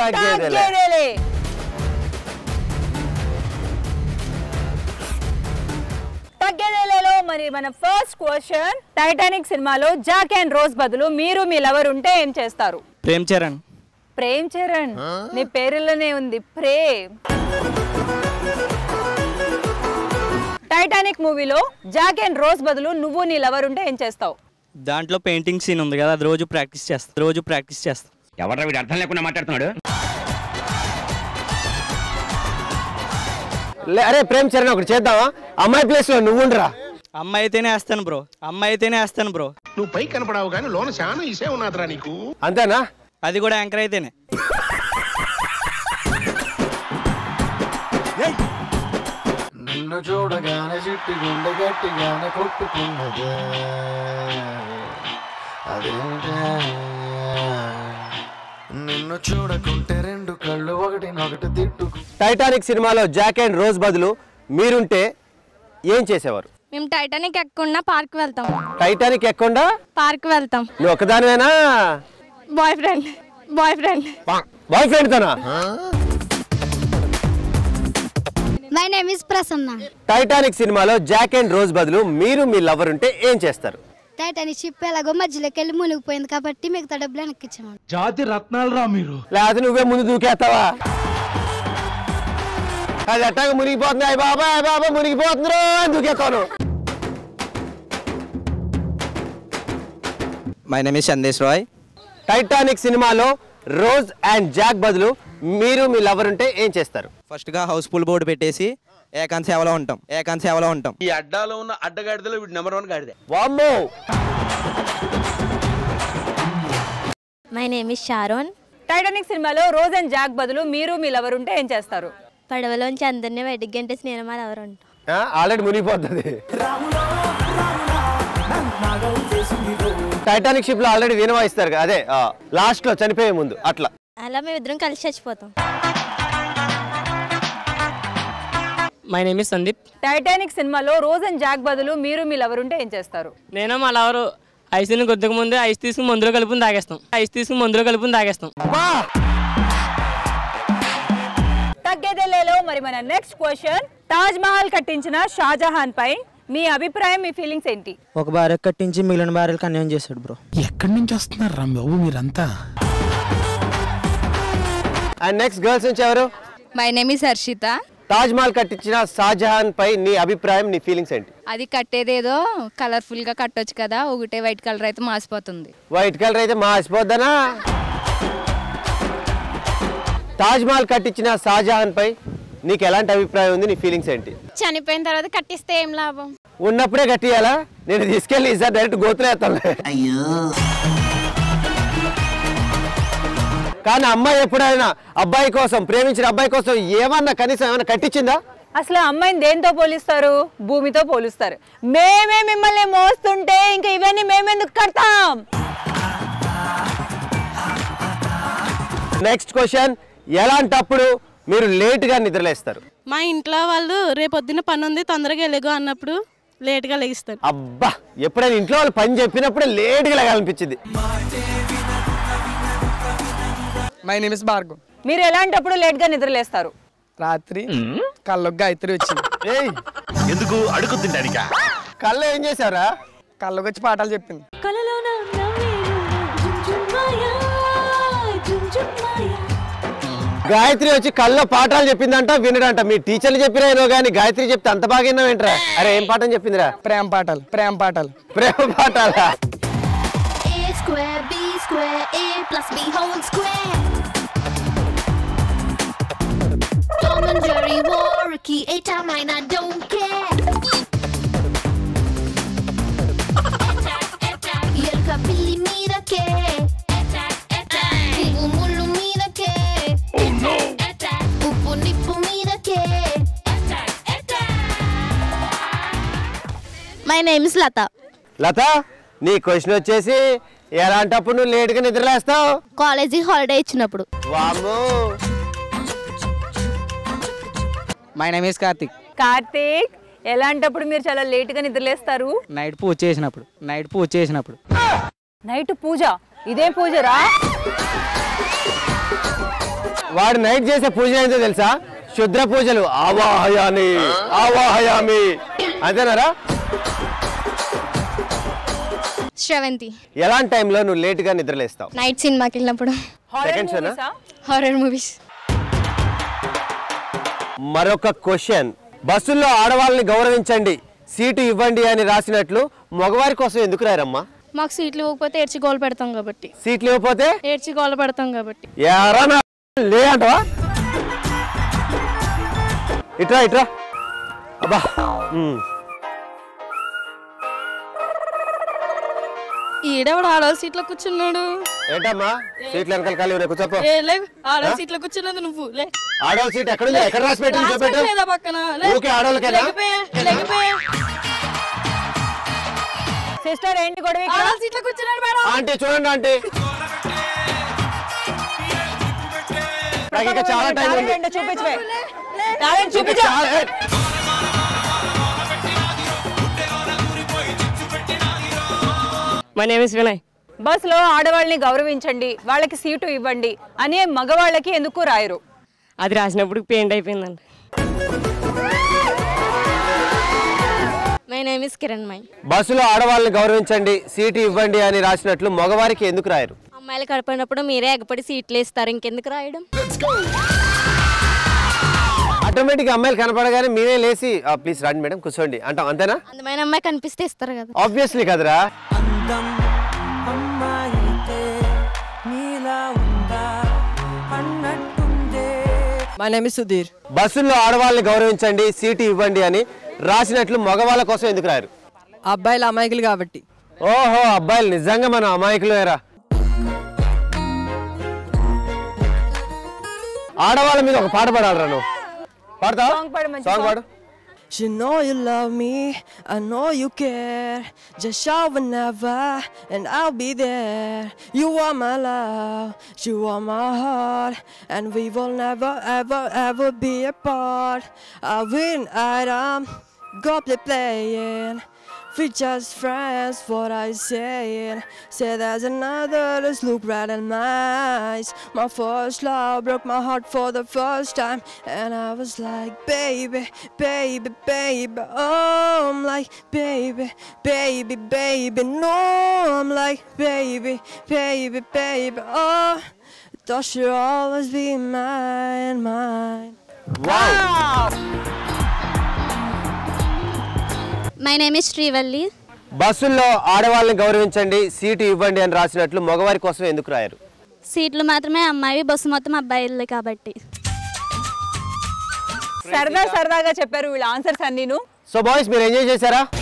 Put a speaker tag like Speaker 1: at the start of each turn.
Speaker 1: తగ్గేదేలే.
Speaker 2: తగ్గేదేలే. తగ్గేదేలేలో మరి మన ఫస్ట్ క్వశ్చన్ టైటానిక్ సినిమాలో జాక్ అండ్ రోజ్ బదులు మీరు మీ లవర్ ఉంటే ఏం చేస్తారు
Speaker 3: ప్రేమ్ చరణ్
Speaker 2: ప్రేమ్ చరణ్ నీ పేరులోనే ఉంది ప్రేమ్ టైటానిక్ మూవీలో జాక్ అండ్ రోజ్ బదులు నువ్వు నీ లవర్ ఉంటే ఏం చేస్తావు
Speaker 3: దాంట్లో పెయింటింగ్ సీన్ ఉంది కదా అది రోజు ప్రాక్టీస్ చేస్తా రోజు ప్రాక్టీస్ చేస్తా
Speaker 4: ఎవడ్రా వీడు అర్థం లేకుండా మాట్లాడుతున్నాడు
Speaker 1: లే, అరే ప్రేమ్ చరణ్ ఒకటి చేద్దామా అమ్మాయి ప్లేస్ లో నువ్వు ఉండరా
Speaker 3: అమ్మాయి అయితేనే వేస్తాను బ్రో అమ్మాయి అయితేనే వేస్తాను బ్రో
Speaker 5: నువ్వు పై కనపడావు కానీ లోన చాలా ఇసే ఉన్నదిరా నీకు
Speaker 1: అంతేనా
Speaker 3: అది కూడా యాంకర్ అయితేనే
Speaker 6: నిన్ను చూడగానే చిట్టి గుండె గట్టిగానే కొట్టుకున్నదే అదేంటే నిన్ను చూడకుంటే రెండు కళ్ళు ఒకటినొకటి తిట్టుకు
Speaker 1: టైటానిక్ సినిమాలో జాక్ అండ్ రోజ్ బదులు మీరుంటే ఏం చేసేవారు
Speaker 7: మేము టైటానిక్ ఎక్కకుండా పార్క్ వెళ్తాం
Speaker 1: టైటానిక్ ఎక్కకుండా
Speaker 7: పార్క్ వెళ్తాం
Speaker 1: నువ్వు ఒక్కదానివేనా
Speaker 7: boyfriend boyfriend
Speaker 1: boyfriend తోనా
Speaker 8: my name is Prasanna
Speaker 1: Titanic సినిమాలో జాక్ అండ్ రోజ్ బదులు మీరు మీ లవర్ ఉంటే ఏం చేస్తారు
Speaker 8: టైటానిక్ షిప్ ఎలాగో మధ్యలోకి వెళ్ళి మునిగిపోయింది కాబట్టి మిగతా డబ్బులు వెనక్కి ఇచ్చాము
Speaker 5: జాతి రత్నాలు రా మీరు
Speaker 1: లేకపోతే నువ్వే ముందు దూకేస్తావా అది అట్టాగా మునిగిపోతుంది అయ్య బాబా అయ్య బాబా మునిగిపోతుంది అని దూకేస్తాను
Speaker 9: my name is Sandesh Roy
Speaker 1: Titanic సినిమాలో రోజ్ అండ్ జాక్ బదులు మీరు మీ లవర్ ఉంటే ఏం చేస్తారు
Speaker 9: ఫస్ట్గా హౌస్ఫుల్ బోర్డు పెట్టేసి ఏకాంత సేవలో ఉంటాం ఏకాంత సేవలో ఉంటాం
Speaker 10: ఈ అడ్డాలో ఉన్న అడ్డగాడిదలో వీడు నెంబర్ వన్ గాడిదే
Speaker 1: వామ్మో
Speaker 7: my name is Sharon
Speaker 2: Titanic సినిమాలో రోజ్ అండ్ జాక్ బదులు మీరు మీ లవర్ ఉంటే ఏం చేస్తారు
Speaker 7: పడవలోంచి అందరినీ బయటికి గంటేసి నేను మా ఎవరు ఉంటాం
Speaker 1: ఆల్రెడీ మునిగిపోతుంది టైటానిక్ షిప్ లో ఆల్రెడీ వీణ వాయిస్తారు కదా, అదే లాస్ట్ లో చనిపోయే ముందు అట్లా
Speaker 7: అలా మేమిద్దరం కలిసి చచ్చిపోతాం
Speaker 11: my name is Sandeep
Speaker 2: Titanic సినిమాలో రోజ్ అండ్ జాక్ బదులు మీరు మీ లవర్ ఉంటే ఏం చేస్తారు
Speaker 11: నేను మా లవరు ఐస్ని కొద్దిగా ముందే ఐస్ తీసుకుని మందులో కలుపుని తాగేస్తాం ఐస్ తీసుకుని మందులో కలుపుని తాగేస్తాం
Speaker 2: తగ్గేదేలేలో మరి మన నెక్స్ట్ క్వశ్చన్ తాజ్ మహల్ కట్టించిన షాజహాన్ పై మీ అభిప్రాయం మీ ఫీలింగ్స్ ఏంటి
Speaker 12: ఒక భార్య కట్టించి మిగిలిన భార్యలకు అన్యాయం చేశాడు బ్రో
Speaker 5: ఎక్కడి నుంచి వస్తున్నారు రా బాబు మీరంతా
Speaker 1: అండ్ నెక్స్ట్ గర్ల్స్ నుంచి ఎవరు
Speaker 13: my name is Harshitha
Speaker 1: Taj Mahal కట్టించిన షాజహాన్ పై నీ అభిప్రాయం నీ ఫీలింగ్స్ ఏంటి
Speaker 13: అది కట్టేదేదో కలర్ఫుల్ గా కట్టొచ్చు కదా ఒకటే వైట్ కలర్ అయితే మాసిపోతుంది
Speaker 1: వైట్ కలర్ అయితే మాసిపోద్దనా తాజ్ మహల్ కట్టించిన షాజహాన్ పై నీకు ఎలాంటి అభిప్రాయం ఉంది నీ ఫీలింగ్స్ ఏంటి
Speaker 7: చనిపోయిన తర్వాత కట్టిస్తే ఏం లాభం
Speaker 1: ఉన్నప్పుడే కట్టియాలా నేను తీసుకెళ్ళి ఈసారి డైరెక్ట్ గోతులేస్తాను
Speaker 6: అయ్యో
Speaker 1: కానీ అమ్మాయి ఎప్పుడైనా అబ్బాయి కోసం ప్రేమించిన అబ్బాయి కోసం ఏమన్నా కనీసం ఏమన్నా కట్టించిందా
Speaker 2: అసలు అమ్మాయిని దేంతో పోలిస్తారు భూమితో పోలుస్తారు మేమే మిమ్మల్ని మోస్తుంటే ఇంకా ఇవన్నీ మేమెందుకు కడతాం
Speaker 1: నెక్స్ట్ క్వశ్చన్ ఎలాంటప్పుడు మీరు లేట్గా నిద్రలేస్తారు
Speaker 14: మా ఇంట్లో వాళ్ళు రేపొద్దున పని ఉంది తొందరగా వెళ్ళగు అన్నప్పుడు లేట్గా లెగిస్తాను
Speaker 1: అబ్బా ఎప్పుడైనా ఇంట్లో వాళ్ళు పని చెప్పినప్పుడే లేట్గా లేగాలనిపించింది
Speaker 15: మై నేమ్ ఇస్ భార్గవ్
Speaker 2: మీరు ఎలాంటప్పుడు లేట్గా నిద్రలేస్తారు
Speaker 15: రాత్రి కళ్ళొక్క గాయత్రి వచ్చింది
Speaker 5: ఎందుకు అడుగు తింటానికా
Speaker 1: కళ్ళు ఏం చేశారా
Speaker 15: కళ్ళకి వచ్చి పాఠాలు చెప్పింది
Speaker 1: గాయత్రి వచ్చి కళ్ళ పాఠాలు చెప్పిందంట వినడంట మీ టీచర్లు చెప్పిరేనో కానీ గాయత్రి చెప్తే అంత బాగా విన్నావేంట్రా అరే ఏం పాఠం చెప్పిందిరా
Speaker 15: ప్రేమ పాఠాలు ప్రేమ పాఠాలు
Speaker 1: ప్రేమ పాఠాలా
Speaker 8: A square, B square, A plus B whole square. Tom and Jerry war a key, a time I don't care. ఎలుక పిల్లి మీదకే పువ్వు ముళ్ళు మీదకే ఉప్పు నిప్పు మీదకే
Speaker 7: my name is Latha
Speaker 1: Latha నీ క్వశ్చన్ వచ్చేసి ఎలాంటప్పుడు నువ్వు లేట్గా నిద్రలేస్తావు
Speaker 7: కాలేజీ హాలిడే ఇచ్చినప్పుడు
Speaker 1: వామ్మో
Speaker 12: my name is Karthik
Speaker 2: Karthik ఎలాంటప్పుడు మీరు చాలా లేట్గా నిద్రలేస్తారు
Speaker 12: నైట్ పూజ చేసినప్పుడు నైట్ పూజ చేసినప్పుడు
Speaker 2: నైట్ పూజ ఇదేం పూజరా
Speaker 1: వాడు నైట్ చేసే పూజ ఏంటో తెలుసా శుద్ర పూజలు ఆవాహయామి ఆవాహయామి అంతేనారా
Speaker 7: శ్రవంతి
Speaker 1: ఎలాంటి టైంలో నువ్వు లేట్ గా నిద్రలేస్తావు
Speaker 7: నైట్ సినిమాకి వెళ్ళినప్పుడు
Speaker 1: సెకండ్ షోనా
Speaker 7: హారర్ మూవీస్
Speaker 1: మరొక క్వశ్చన్ బస్సుల్లో ఆడవాళ్ళని గౌరవించండి సీటు ఇవ్వండి అని రాసినట్లు మగవారి కోసం ఎందుకు రారమ్మా
Speaker 7: మాకు సీట్లు ఇవ్వకపోతే ఏడ్చి గోల్ పెడతాం కాబట్టి
Speaker 1: సీట్లు ఇవ్వకపోతే
Speaker 7: ఏడ్చి గోల పెడతాం కాబట్టి
Speaker 1: ఎరా నా లే అంటవా ఇట్రా ఇట్రా అబ్బా ఉమ్.
Speaker 14: ఈడెవడు ఆడవాళ్ళ సీట్లో కూర్చున్నాడు
Speaker 1: ఏంటమ్మా సీట్లు వెనకాల ఖాళీ ఉన్నాయి కూర్చోపో
Speaker 14: ఏ లే ఆడవాళ్ళ
Speaker 1: ఆ?
Speaker 14: సీట్లో కూర్చున్నది నువ్వు లే
Speaker 1: ఆడవాళ్ళ సీట్ ఎక్కడ ఉంది ఎక్కడ రాసి పెట్టింది
Speaker 14: రాసి
Speaker 1: చూపెట్టు
Speaker 14: పెట్టలేదా పక్కన లే.
Speaker 1: ఊరికే ఆడవాళ్ళకేనా?
Speaker 14: లెగిపోయా, లెగిపోయా.
Speaker 2: సిస్టర్ ఏంటి గొడవ ఇక్కడ?
Speaker 14: ఆడవాళ్ళ సీట్లో కూర్చున్నాడు మేడం
Speaker 1: ఆంటీ చూడండి ఆంటీ నాకు ఇంకా చాలా టైం ఉంది
Speaker 2: టాలెంట్ ఏంటో చూపించవే టాలెంట్ చూపించు
Speaker 1: చాలా- ఏ,
Speaker 11: మై నేమ్ ఇస్ వినయ్
Speaker 2: బస్సులో ఆడవాళ్ళని గౌరవించండి వాళ్ళకి సీటు ఇవ్వండి అనే మగవాళ్ళకి ఎందుకు రాయరు
Speaker 11: అది రాసినప్పుడు పెయింట్ అయిపోయిందండి
Speaker 7: my name is Kiran my
Speaker 1: బస్సులో ఆడవాళ్ళని గౌరవించండి సీటు ఇవ్వండి అని రాసినట్లు మగవారికి ఎందుకు రాయరు
Speaker 7: అమ్మాయిలు కడపడినప్పుడు మీరే ఎగపడి సీట్లు ఇస్తారు ఇంకెందుకు రాయడం
Speaker 1: ఆటోమేటిక్ అమ్మాయిలు కనపడగానే మీరే లేచి ప్లీజ్ రండి మేడం కూర్చోండి అంటాం అంతేనా
Speaker 7: అందమైన అమ్మాయి కనిపిస్తే ఇస్తారు కదా
Speaker 1: ఆబ్వియస్లీ కదరా
Speaker 15: మై నేమ్ ఇస్ సుధీర్
Speaker 1: బస్సుల్లో ఆడవాళ్ళని గౌరవించండి సీటు ఇవ్వండి అని రాసినట్లు మగవాళ్ళ కోసం ఎందుకు రాయరు
Speaker 15: అబ్బాయిలు అమాయకులు కాబట్టి
Speaker 1: ఓహో అబ్బాయిలు నిజంగా మన అమాయకులేరా ఆడవాళ్ళ మీద ఒక పాట పాడాలరా నువ్వు పాడతావా
Speaker 2: సాంగ్ పాడు మంచి
Speaker 1: సాంగ్
Speaker 2: song.
Speaker 1: పాడు
Speaker 15: You know you love me, I know you care. Just shout whenever, and I'll be there. You are my love, you are my heart, and we will never, ever, ever be apart. I win, I go play playing. We just friends, what I saying. Say there's another, let's look right in my eyes. My first love broke my heart for the first time. And I was like, baby, baby, baby. Oh, I'm like, baby, baby, baby. No, I'm like, baby, baby, baby. Oh, thought she'd always be mine, mine.
Speaker 7: My name is Srivalli
Speaker 1: బస్సుల్లో ఆడవాళ్ళని గౌరవించండి seat ఇవ్వండి అని రాసినట్లు మగవారి కోసం ఎందుకు రాయరు
Speaker 7: సీట్లు మాత్రమే అమ్మాయి బస్సు మొత్తం అబ్బాయిలే కాబట్టి
Speaker 2: సరదా సరదాగా చెప్పారు వీళ్ళ ఆన్సర్స్ అన్నీను
Speaker 1: సో బాయ్స్ మీరు ఎంజాయ్ చేశారా